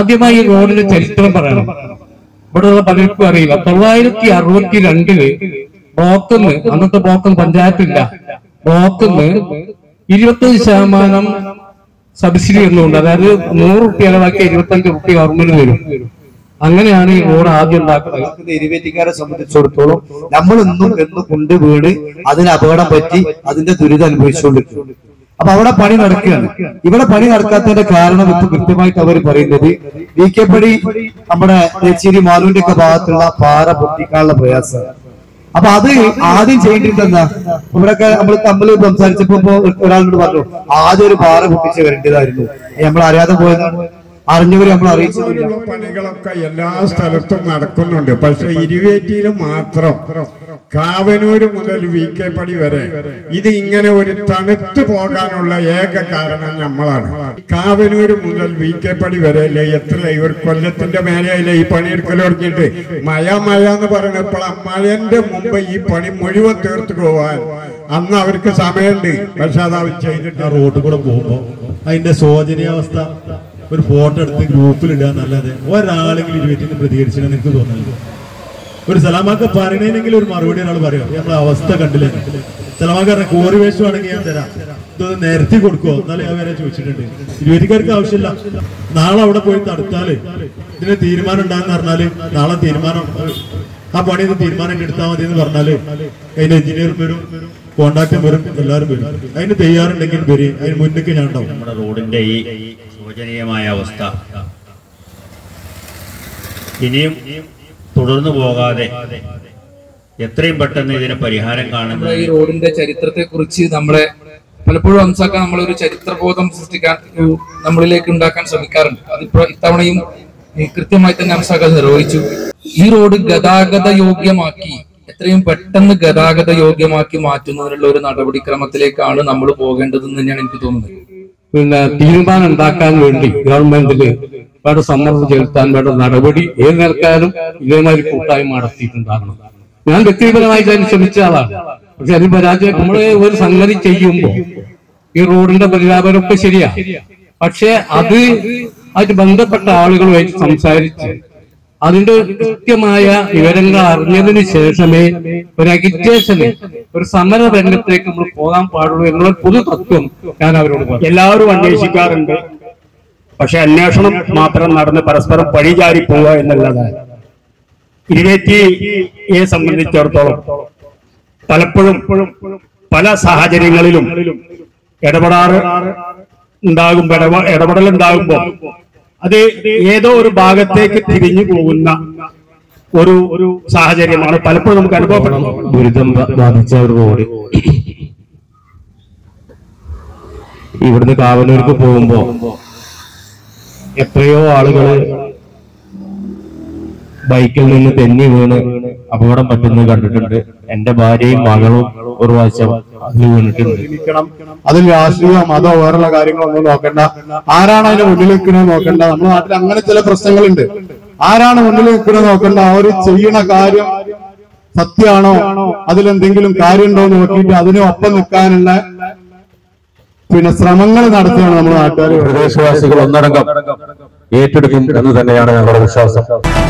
ആദ്യമായി ഈ റോഡിന്റെ ചരിത്രം പറയണം ഇവിടെയുള്ള പലർക്കും അറിയില്ല തൊള്ളായിരത്തി അറുപത്തി രണ്ടില് ബ്ലോക്കിന്ന് അന്നത്തെ ബ്ലോക്ക് പഞ്ചായത്തില്ല ബ്ലോക്കിന്ന് ഇരുപത്തഞ്ച് ശതമാനം സബ്സിഡി ഒന്നുണ്ട് അതായത് നൂറ് റുപ്യ ചെലവാക്കി ഇരുപത്തഞ്ച് റുപ്യ ഗവൺമെന്റ് വരും അങ്ങനെയാണ് ഈ റോഡ് ആദ്യം ഉണ്ടാക്കുന്നത് നടക്കുന്ന എരിവേറ്റിക്കാരെ സംബന്ധിച്ചിടത്തോളം നമ്മൾ ഇന്നും എന്ന് കൊണ്ട് വീട് അതിന് അപകടം പറ്റി അതിന്റെ ദുരിതം അനുഭവിച്ചുകൊണ്ടിരിക്കുന്നു അപ്പൊ അവിടെ പണി നടക്കുകയാണ് ഇവിടെ പണി നടക്കാത്തതിന്റെ കാരണം ഇപ്പൊ കൃത്യമായിട്ട് അവർ പറയുന്നത് വി കെ പടി നമ്മുടെ നെച്ചേരി മാലുവിന്റെ ഒക്കെ ഭാഗത്തുള്ള പാറ പൊട്ടിക്കാനുള്ള പ്രയാസം അപ്പൊ അത് ആദ്യം ചെയ്യേണ്ടത് എന്താ ഇവിടെയൊക്കെ നമ്മൾ തമ്മിൽ സംസാരിച്ചപ്പോ ഇപ്പൊ ഒരാളോട് പറഞ്ഞു ആദ്യം ഒരു പാറ പൊട്ടിച്ച് വരേണ്ടതായിരുന്നു നമ്മൾ അറിയാതെ പോയതാണ് അറിഞ്ഞവര് നമ്മൾ അറിയിച്ചിട്ടില്ല ഇതുപോലുള്ള പണികളൊക്കെ എല്ലാ സ്ഥലത്തും നടക്കുന്നുണ്ട് പക്ഷെ ഇരുവേറ്റിയിൽ മാത്രം കാവനൂര് മുതൽ വി കെ പടി വരെ ഇത് ഇങ്ങനെ ഒരു തണുത്തു പോകാനുള്ള ഏക കാരണം നമ്മളാണ് കാവനൂര് മുതൽ വി കെ പടി വരെ അല്ലേ എത്ര ഒരു കൊല്ലത്തിന്റെ മേലെയല്ലേ ഈ പണിയെടുക്കൽ തുടങ്ങിയിട്ട് മഴ മഴ എന്ന് പറയുന്നപ്പോൾ മഴന്റെ മുമ്പ് ഈ പണി മുഴുവൻ തീർത്തു പോവാൻ അന്ന് അവർക്ക് സമയമുണ്ട് പക്ഷെ അത് അവർ ചെയ്തിട്ട് ആ റോഡിൽ കൂടെ പോകുമ്പോ അതിന്റെ ശോചനീയാവസ്ഥ ഒരു ഫോട്ടോ എടുത്ത് ഗ്രൂപ്പിൽ ഇടുക എന്നല്ലാതെ ഒരാളെങ്കിലും ഇരുപറ്റിന് പ്രതികരിച്ചെന്ന് എനിക്ക് തോന്നുന്നില്ല ഒരു സലാമാക്ക പറയണേനെങ്കിലും ഒരു മറുപടി ഒരാൾ പറയാം നമ്മളെ അവസ്ഥ കണ്ടില്ലേ സലാമാക്ക പറഞ്ഞ കോറി വേഷമാണെങ്കിൽ ഞാൻ തരാം ഇതൊന്ന് നിരത്തി കൊടുക്കുമോ എന്നാലും ഞാൻ വരെ ചോദിച്ചിട്ടുണ്ട് ഇരുപത്തിക്കാർക്ക് ആവശ്യമില്ല നാളെ അവിടെ പോയി തടുത്താല് ഇതിന് തീരുമാനം ഉണ്ടാകുന്ന പറഞ്ഞാല് നാളെ തീരുമാനം ആ പണി ഇത് തീരുമാനം എടുത്താൽ മതി എന്ന് പറഞ്ഞാല് അതിന്റെ എഞ്ചിനീയർ വരും കോണ്ടാക്ടർ വരും എല്ലാവരും വരും അതിന് തയ്യാറുണ്ടെങ്കിൽ വരും അതിന് മുന്നേക്ക് ഞാൻ ഉണ്ടാവും നമ്മുടെ റോഡിന്റെ ഈ ശോചനീയമായ അവസ്ഥ ഇനിയും തുടർന്നു പോകാതെ എത്രയും പെട്ടെന്ന് ഇതിന് പരിഹാരം നമ്മുടെ കാണുന്നത് ഈ റോഡിന്റെ ചരിത്രത്തെ കുറിച്ച് നമ്മളെ പലപ്പോഴും ഹംസാക്ക നമ്മളൊരു ചരിത്രബോധം സൃഷ്ടിക്കാൻ ഒരു നമ്മളിലേക്ക് ഉണ്ടാക്കാൻ ശ്രമിക്കാറുണ്ട് അതിപ്പോ ഇത്തവണയും ഈ കൃത്യമായി തന്നെ ഹംസാക്ക അത് നിർവഹിച്ചു ഈ റോഡ് ഗതാഗത യോഗ്യമാക്കി എത്രയും പെട്ടെന്ന് ഗതാഗത യോഗ്യമാക്കി മാറ്റുന്നതിനുള്ള ഒരു നടപടിക്രമത്തിലേക്കാണ് നമ്മൾ പോകേണ്ടതെന്ന് തന്നെയാണ് എനിക്ക് തോന്നുന്നത് പിന്നെ തീരുമാനം ഉണ്ടാക്കാൻ വേണ്ടി ഗവൺമെന്റില് വേണ്ട സമ്മർദ്ദം ചെലുത്താൻ വേണ്ട നടപടി ഏത് നിൽക്കാനും ഇതേമാതിരി കൂട്ടായ്മ നടത്തിയിട്ടുണ്ടാകണം ഞാൻ വ്യക്തിപരമായി അതിന് ശ്രമിച്ച ആളാണ് പക്ഷെ അതിന് പരാജയം നമ്മൾ ഒരു സംഗതി ചെയ്യുമ്പോൾ ഈ റോഡിന്റെ പരിലാപനമൊക്കെ ശരിയാ പക്ഷെ അത് ആയിട്ട് ബന്ധപ്പെട്ട ആളുകളുമായിട്ട് സംസാരിച്ച് അതിന്റെ കൃത്യമായ വിവരങ്ങൾ അറിഞ്ഞതിന് ശേഷമേ ഒരു അഗിറ്റേഷന് ഒരു സമര രംഗത്തേക്ക് നമ്മൾ പോകാൻ പാടുള്ളൂ എന്നുള്ള പൊതു തത്വം ഞാൻ അവരോട് പറഞ്ഞു എല്ലാവരും അന്വേഷിക്കാറുണ്ട് പക്ഷെ അന്വേഷണം മാത്രം നടന്ന് പരസ്പരം പഴിചാരി പോവുക എന്നുള്ളതാണ് ഇരുപത്തിയെ സംബന്ധിച്ചിടത്തോളം പലപ്പോഴും പല സാഹചര്യങ്ങളിലും ഇടപെടാറ് ഉണ്ടാകുമ്പോ ഇടപ- ഇടപെടൽ ഉണ്ടാകുമ്പോൾ അത് ഏതോ ഒരു ഭാഗത്തേക്ക് തിരിഞ്ഞു പോകുന്ന ഒരു ഒരു സാഹചര്യമാണ് പലപ്പോഴും നമുക്ക് അനുഭവപ്പെടുന്നത് ദുരിതം ബ- ബാധിച്ച ഒരു റോഡ് ഇവിടുന്ന് കാവലൂർക്ക് പോകുമ്പോ എത്രയോ ആളുകള് ബൈക്കിൽ നിന്ന് തെന്നി വീണ് അപകടം പറ്റുന്നത് കണ്ടിട്ടുണ്ട് എന്റെ ഭാര്യയും മകളും ഒരു പ്രാവശ്യം അതിൽ വീണിട്ടുണ്ട് ജീവിക്കണം അതിൽ രാഷ്ട്രീയ മതോ വേറുള്ള കാര്യങ്ങളൊന്നും നോക്കണ്ട ആരാണ് അതിന്റെ മുന്നിൽ നിൽക്കുന്നത് നോക്കണ്ട നമ്മുടെ നാട്ടിൽ അങ്ങനെ ചില പ്രശ്നങ്ങളുണ്ട് ആരാണ് മുന്നിൽ നിൽക്കുന്നത് നോക്കണ്ട അവർ ചെയ്യണ കാര്യം സത്യമാണോ അതിലെന്തെങ്കിലും കാര്യമുണ്ടോ എന്ന് നോക്കിയിട്ട് അതിനൊപ്പം നിൽക്കാനുള്ള പിന്നെ ശ്രമങ്ങൾ നടത്തുകയാണ് നമ്മുടെ നാട്ടുകാർ പ്രദേശവാസികൾ ഒന്നടങ്കം ഏറ്റെടുക്കും എന്ന് തന്നെയാണ് ഞങ്ങളുടെ വിശ്വാസം